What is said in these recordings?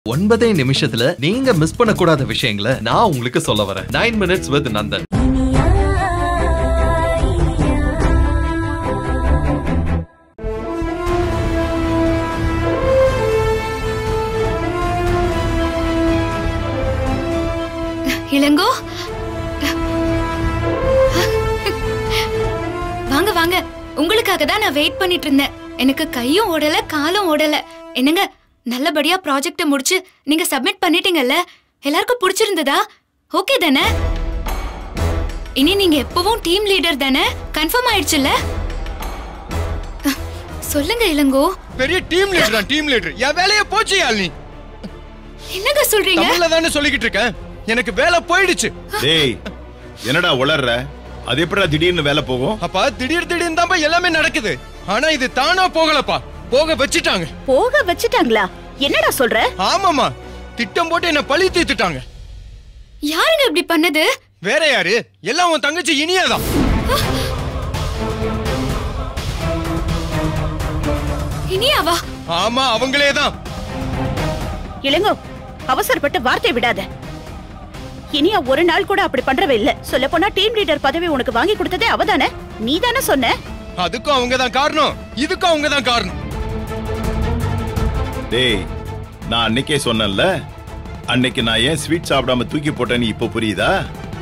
ஒன்பதே நிமிஷத்துல நீங்க மிஸ் பண்ணக்கூடாத விஷயங்களை நான் உங்களுக்கு சொல்ல வரேன் nine minutes with Nandan Ilango வாங்க வாங்க உங்களுக்காக தான் நான் வெயிட் பண்ணிட்டு இருந்தேன் எனக்கு கையும் ஓடல காலும் ஓடல என்னங்க நல்லபடியா ப்ராஜெக்ட முடிச்சு நீங்க சப்மிட் பண்ணிட்டீங்கல்ல எல்லாருக்கும் பிடிச்சிருந்ததா ஓகே தானே இனி நீங்க எப்பவும் டீம் லீடர் தானே கன்ஃபார்ம் ஆயிடுச்சுல்ல சொல்லுங்க இளங்கோ பெரிய டீம் லீடர் டீம் லீடர் என் வேலையை போச்சு யாழ்னி என்னங்க சொல்றீங்க தமிழ்ல தானே சொல்லிக்கிட்டு இருக்கேன் எனக்கு வேலை போயிடுச்சு டேய் என்னடா உளர்ற அது எப்படிடா திடீர்னு வேலை போகும் அப்பா திடீர் திடீர்னு தான்ப்பா எல்லாமே நடக்குது ஆனா இது தானா போகலப்பா போக வச்சுட்டாங்க போக வச்சுட்டாங்களா என்னடா சொல்ற ஆமாமா திட்டம் போட்டு என்ன பழி தீர்த்துட்டாங்க யாருங்க இப்படி பண்ணது வேற யாரு எல்லாம் உன் தங்கச்சி இனியாதான் இனியாவா ஆமா அவங்களே தான் இளங்கோ அவசரப்பட்டு வார்த்தை விடாத இனியா ஒரு நாள் கூட அப்படி பண்றவே இல்ல சொல்ல போனா டீம் லீடர் பதவி உனக்கு வாங்கி கொடுத்ததே அவதானே நீ தானே சொன்ன அதுக்கும் அவங்க தான் காரணம் இதுக்கும் அவங்க தான் காரணம் டேய் நான் அன்னைக்கே சொன்னேன்ல அன்னைக்கு நான் ஏன் ஸ்வீட் சாப்பிடாம தூக்கி போட்டேன்னு இப்போ புரியுதா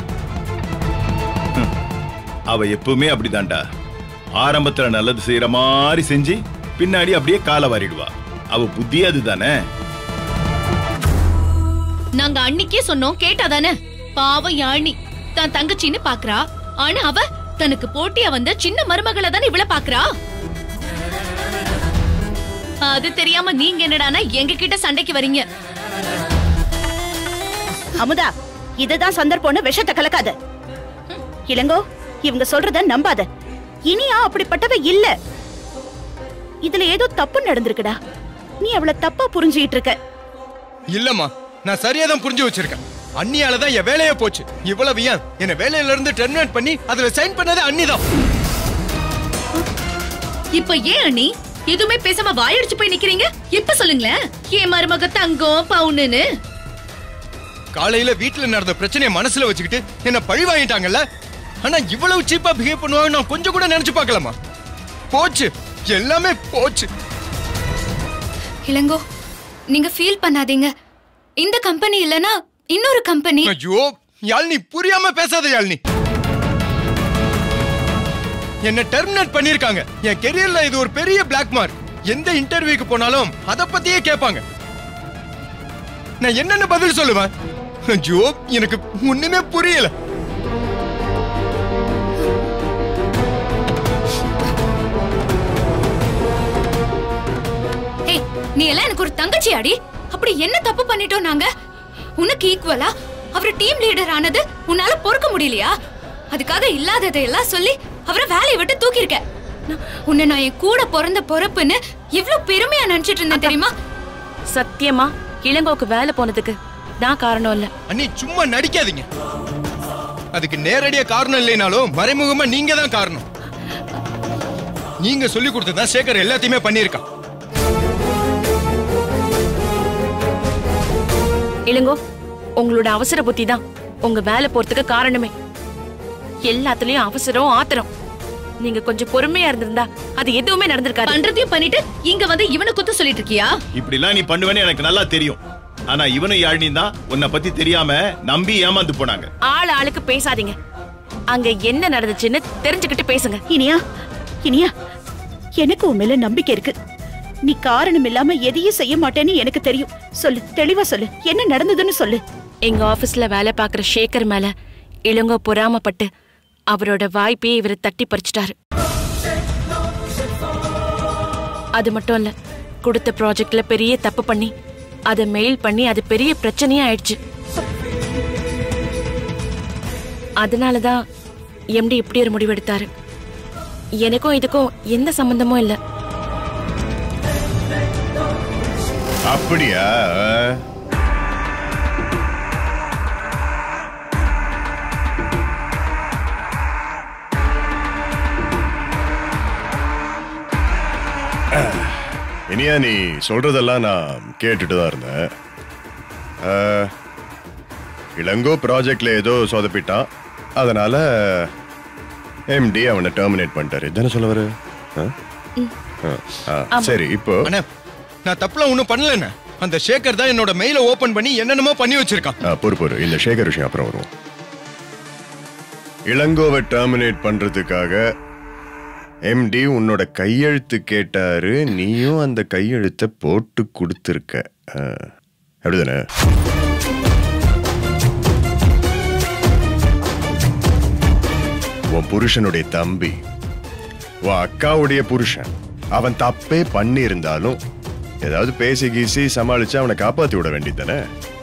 ஹம். அவ எப்பவுமே அப்படிதான்டா ஆரம்பத்துல நல்லது செய்யற மாதிரி செஞ்சு பின்னாடி அப்படியே காலை வாரிடுவா அவ புத்தி அதுதானே நாங்க அன்னிக்கே சொன்னோம் கேட்டாதானே பாவம் யாழ்னி தான் தங்கச்சின்னு பாக்குறா ஆனா அவ தனக்கு போட்டியா வந்த சின்ன மருமகளை தானே இவ்வளவு பாக்குறா அது தெரியாம நீங்க என்னடானா எங்க கிட்ட சண்டைக்கு வரீங்க அமுதா இதுதான் சந்தர்ப்பம்னு விஷத்தை கலக்காத இளங்கோ இவங்க சொல்றத நம்பாத இனியா அப்படிப்பட்டவ இல்ல இதுல ஏதோ தப்பு நடந்திருக்குடா நீ அவள தப்பா புரிஞ்சுகிட்டு இருக்க இல்லம்மா நான் சரியா தான் புரிஞ்சு வச்சிருக்கேன் அண்ணியால தான் என் வேலையே போச்சு இவ்வளவு ஏன் என்ன வேலையில இருந்து டெர்மினேட் பண்ணி அதுல சைன் பண்ணது அண்ணி தான் இப்ப ஏன் அண்ணி எதுவுமே பேசாம வாயடிச்சு போய் நிக்கிறீங்க இப்ப சொல்லுங்களேன் என் மருமக தங்கம் பவுனுன்னு காலையில வீட்டுல நடந்த பிரச்சனையை மனசுல வச்சுக்கிட்டு என்ன பழி வாங்கிட்டாங்கல்ல ஆனா இவ்வளவு சீப்பா பிஹேவ் பண்ணுவாங்க நான் கொஞ்சம் கூட நினைச்சு பார்க்கலாமா போச்சு எல்லாமே போச்சு இளங்கோ நீங்க ஃபீல் பண்ணாதீங்க இந்த கம்பெனி இல்லனா இன்னொரு கம்பெனி ஐயோ யாழ்னி புரியாம பேசாத யாழ்னி என்ன டெர்மினேட் பண்ணிருக்காங்க என் கெரியர்ல இது ஒரு பெரிய பிளாக் மார்க் எந்த இன்டர்வியூக்கு போனாலும் அத பத்தியே கேட்பாங்க நான் என்னென்ன பதில் சொல்லுவேன் ஐயோ எனக்கு ஒண்ணுமே புரியல ஏய் நீ எல்லாம் எனக்கு ஒரு தங்கச்சி அடி அப்படி என்ன தப்பு பண்ணிட்டோம் நாங்க உனக்கு ஈக்குவலா அவர் டீம் லீடர் ஆனது உன்னால பொறுக்க முடியலையா அதுக்காக இல்லாததை எல்லாம் சொல்லி அவரை வேலையை விட்டு தூக்கியிருக்க உன்னை நான் என் கூட பிறந்த பொறப்புன்னு இவ்ளோ பெருமையா நினைச்சிட்டு இருந்தேன் தெரியுமா சத்தியமா இளங்கோக்கு வேலை போனதுக்கு நான் காரணம் இல்ல அண்ணி சும்மா நடிக்காதீங்க அதுக்கு நேரடியா காரணம் இல்லைனாலும் மறைமுகமா நீங்க தான் காரணம் நீங்க சொல்லி கொடுத்ததான் சேகர் எல்லாத்தையுமே பண்ணியிருக்கான் இளங்கோ உங்களோட அவசர புத்தி தான் உங்க வேலை போறதுக்கு காரணமே எல்லாத்துலயும் அவசரம் ஆத்திரம் நீங்க கொஞ்சம் பொறுமையா இருந்திருந்தா அது எதுவுமே நடந்திருக்காது பண்றதையும் பண்ணிட்டு இங்க வந்து இவனை குத்த சொல்லிட்டு இருக்கியா இப்படிலாம் நீ பண்ணுவேன்னு எனக்கு நல்லா தெரியும் ஆனா இவனும் யாழினி தான் உன்னை பத்தி தெரியாம நம்பி ஏமாந்து போனாங்க ஆள் ஆளுக்கு பேசாதீங்க அங்க என்ன நடந்துச்சுன்னு தெரிஞ்சுக்கிட்டு பேசுங்க இனியா இனியா எனக்கு உன் மேல நம்பிக்கை இருக்கு நீ காரணம் இல்லாம எதையும் செய்ய மாட்டேன்னு எனக்கு தெரியும் சொல்லு தெளிவா சொல்லு என்ன நடந்ததுன்னு சொல்லு எங்க ஆபீஸ்ல வேலை பார்க்குற ஷேகர் மேல இளங்கோ பொறாமப்பட்டு அவரோட வாய்ப்பையே இவர் தட்டி பறிச்சிட்டாரு அது மட்டும் இல்ல கொடுத்த ப்ராஜெக்ட்ல பெரிய தப்பு பண்ணி அதை மெயில் பண்ணி அது பெரிய பிரச்சனையா ஆயிடுச்சு அதனாலதான் எம்டி இப்படி ஒரு முடிவெடுத்தாரு எனக்கும் இதுக்கும் எந்த சம்பந்தமும் இல்லை அப்படியா இனியா நீ சொல்றதெல்லாம் நான் கேட்டுட்டு தான் இருந்தேன் அஹ், இளங்கோ ப்ராஜெக்ட்ல ஏதோ சொதப்பிட்டான் அதனால எம்டி அவனை டெர்மினேட் பண்ணிட்டாரு தானே சொல்ல வர சரி இப்போ அண்ணா நான் தப்புலாம் ஒன்றும் பண்ணலண்ணே அந்த சேகர் தான் என்னோட மெயிலை ஓபன் பண்ணி என்னென்னமோ பண்ணி வச்சிருக்கான் ஆ, பொறு பொறு இந்த சேகர் விஷயம் அப்புறம் வருவோம் இளங்கோவை டெர்மினேட் பண்றதுக்காக எம்டி உன்னோட கையெழுத்து கேட்டாரு நீயும் அந்த கையெழுத்தை போட்டு கொடுத்துருக்க ஆ, அப்படிதானே உன் புருஷனுடைய தம்பி உன் அக்காவுடைய புருஷன் அவன் தப்பே பண்ணி இருந்தாலும் ஏதாவது பேசி கீசி சமாளிச்சு அவனை காப்பாத்தி விட வேண்டியதானே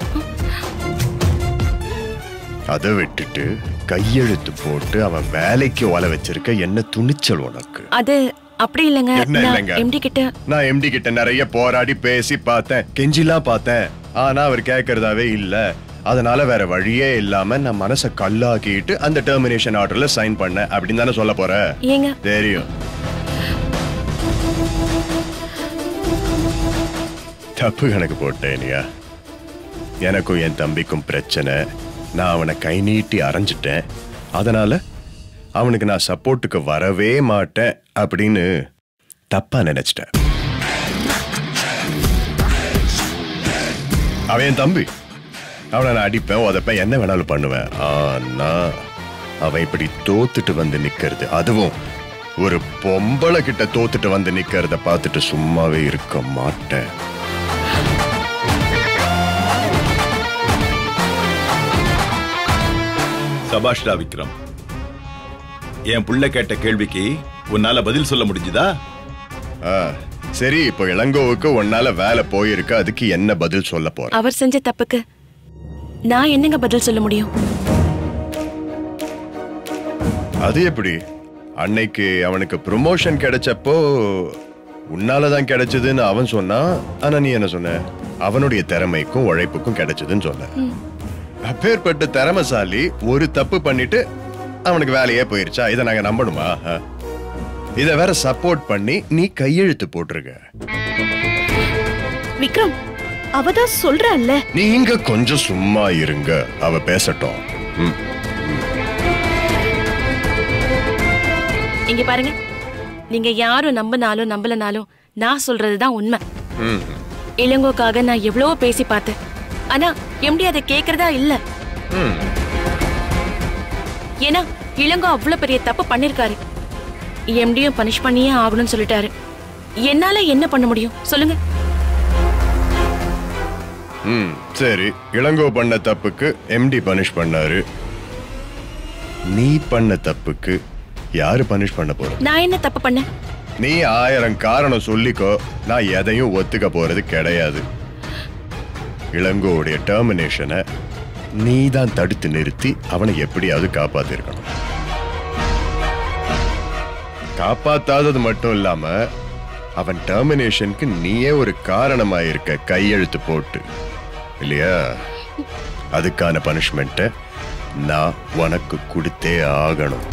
அதை விட்டுட்டு கையெழுத்து போட்டு அவன் வேலைக்கு ஒல வச்சிருக்க என்ன துணிச்சல் உனக்கு அது அப்படி இல்லைங்க என்ன இல்லைங்க? நான் எம்டி கிட்ட நான் எம்டி கிட்ட நிறைய போராடி பேசி பார்த்தேன் கெஞ்சிலாம் பார்த்தேன் ஆனா அவர் கேட்கறதாவே இல்ல அதனால வேற வழியே இல்லாம நான் மனசை கல்லாக்கிட்டு அந்த டெர்மினேஷன் ஆர்டர்ல சைன் பண்ணேன் அப்படின்னு தானே சொல்ல போற ஏங்க தெரியும் தப்பு கணக்கு போட்டேன் நீயா எனக்கும் என் தம்பிக்கும் பிரச்சனை நான் அவனை கை நீட்டி அரைஞ்சிட்டேன் அதனால அவனுக்கு நான் சப்போர்ட்டுக்கு வரவே மாட்டேன் அப்படின்னு தப்பா நினைச்சிட்டேன் அவன் என் தம்பி அவனை நான் அடிப்பேன் உதப்பேன் என்ன வேணாலும் பண்ணுவேன் ஆனா அவன் இப்படி தோத்துட்டு வந்து நிக்கிறது அதுவும் ஒரு பொம்பளை கிட்ட தோத்துட்டு வந்து நிக்கிறத பார்த்துட்டு சும்மாவே இருக்க மாட்டேன் சபாஷ்டா விக்ரம் என் புள்ள கேட்ட கேள்விக்கு உன்னால பதில் சொல்ல முடிஞ்சுதா ஆ, சரி இப்போ இளங்கோவுக்கு உன்னால வேலை போயிருக்கு அதுக்கு என்ன பதில் சொல்ல போற அவர் செஞ்ச தப்புக்கு நான் என்னங்க பதில் சொல்ல முடியும் அது எப்படி அன்னைக்கு அவனுக்கு ப்ரொமோஷன் கிடைச்சப்போ உன்னாலதான் கிடைச்சதுன்னு அவன் சொன்னான் ஆனா நீ என்ன சொன்ன அவனுடைய திறமைக்கும் உழைப்புக்கும் கிடைச்சதுன்னு சொன்ன அப்பேற்பட்ட திறமைசாலி ஒரு தப்பு பண்ணிட்டு அவனுக்கு வேலையே போயிருச்சா இதை நாங்க நம்பணுமா ஆ? இத வேற சப்போர்ட் பண்ணி நீ கையெழுத்து போட்டிருக்க விக்ரம் அவதான் சொல்றாள்ல நீங்க கொஞ்சம் சும்மா இருங்க அவ பேசட்டும் ம். இங்க பாருங்க நீங்க யாரும் நம்பினாலும் நம்பலனாலும் நான் சொல்றதுதான் உண்மை ம். இளங்கோக்காக நான் எவ்வளவோ பேசி பார்த்தேன் ஆனா எம்டி அதை கேக்குறதா இல்ல ம். ஏன்னா இளங்கோ அவ்வளவு பெரிய தப்பு பண்ணிருக்காரு எம்டியும் பனிஷ் பண்ணியே ஆகணும்னு சொல்லிட்டாரு என்னால என்ன பண்ண முடியும் சொல்லுங்க ம் சரி இளங்கோ பண்ண தப்புக்கு எம்டி பனிஷ் பண்ணாரு நீ பண்ண தப்புக்கு யாரு பனிஷ் பண்ண போற நான் என்ன தப்பு பண்ணேன் நீ ஆயிரம் காரணம் சொல்லிக்கோ நான் எதையும் ஒத்துக்க போறது கிடையாது இளங்கோவுடைய டெர்மினேஷனை நீ தான் தடுத்து நிறுத்தி அவனை எப்படியாவது காப்பாத்திருக்கணும் காப்பாத்தாதது மட்டும் இல்லாம அவன் டெர்மினேஷனுக்கு நீயே ஒரு காரணமா இருக்க கையெழுத்து போட்டு இல்லையா அதுக்கான பனிஷ்மெண்ட்டை நான் உனக்கு கொடுத்தே ஆகணும்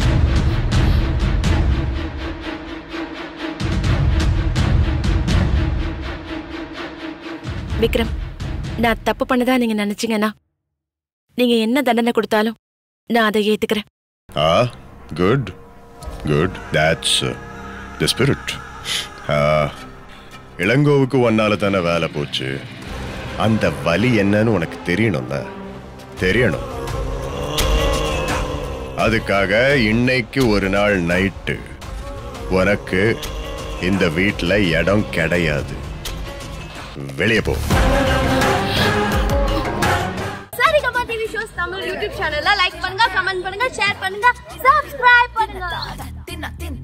விக்ரம் நான் தப்பு பண்ணதா நீங்க நினைச்சீங்கன்னா நீங்க என்ன தண்டனை கொடுத்தாலும் நான் அதை ஏத்துக்கிறேன் ஆ good good that's the spirit இளங்கோவுக்கு ஒன்னால தானே வேலை போச்சு அந்த வலி என்னன்னு உனக்கு தெரியணும்ல தெரியணும் அதுக்காக இன்னைக்கு ஒரு நாள் நைட்டு உனக்கு இந்த வீட்டில் இடம் கிடையாது வெளியே போ Saregama TV shows Tamil YouTube சேனல்ல லைக் பண்ணுங்க கமெண்ட் பண்ணுங்க ஷேர் பண்ணுங்க சப்ஸ்கிரைப் பண்ணுங்க